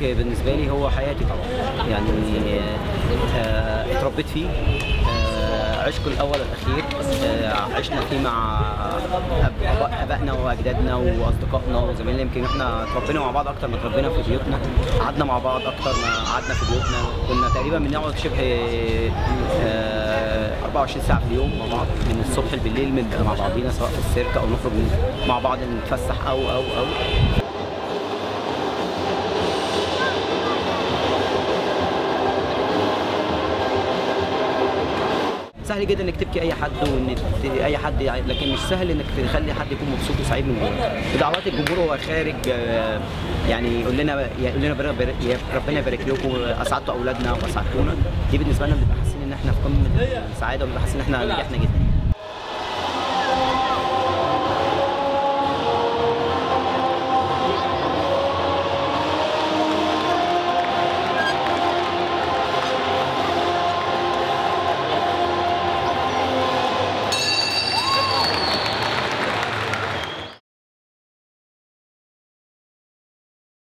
بالنسبه لي هو حياتي طبعا يعني آه، اتربيت فيه آه، عشقه الاول والاخير آه، عشنا فيه مع أب- أب- ابائنا واجدادنا واصدقائنا وزمايلنا يمكن احنا اتربينا مع بعض اكتر ما اتربينا في بيوتنا قعدنا مع بعض اكتر ما قعدنا في بيوتنا كنا تقريبا بنقعد شبه آه، 24 ساعه في اليوم مع بعض من الصبح بالليل بنبقى مع بعضينا سواء في السيرك او نخرج مع بعض نتفسح او او او سهل جدا انك تبكي اي حد وان ت- اي حد يعني لكن مش سهل انك تخلي حد يكون مبسوط وسعيد من جوه بدعوات الجمهور وهو خارج آه، يعني يقول لنا يقول لنا بر- بر- يا ربنا يبارك لكم اسعدتوا اولادنا واسعدتونا دي بالنسبه لنا بنبقى حاسين ان احنا في قمه السعاده وبنبقى حاسين ان احنا نجحنا جدا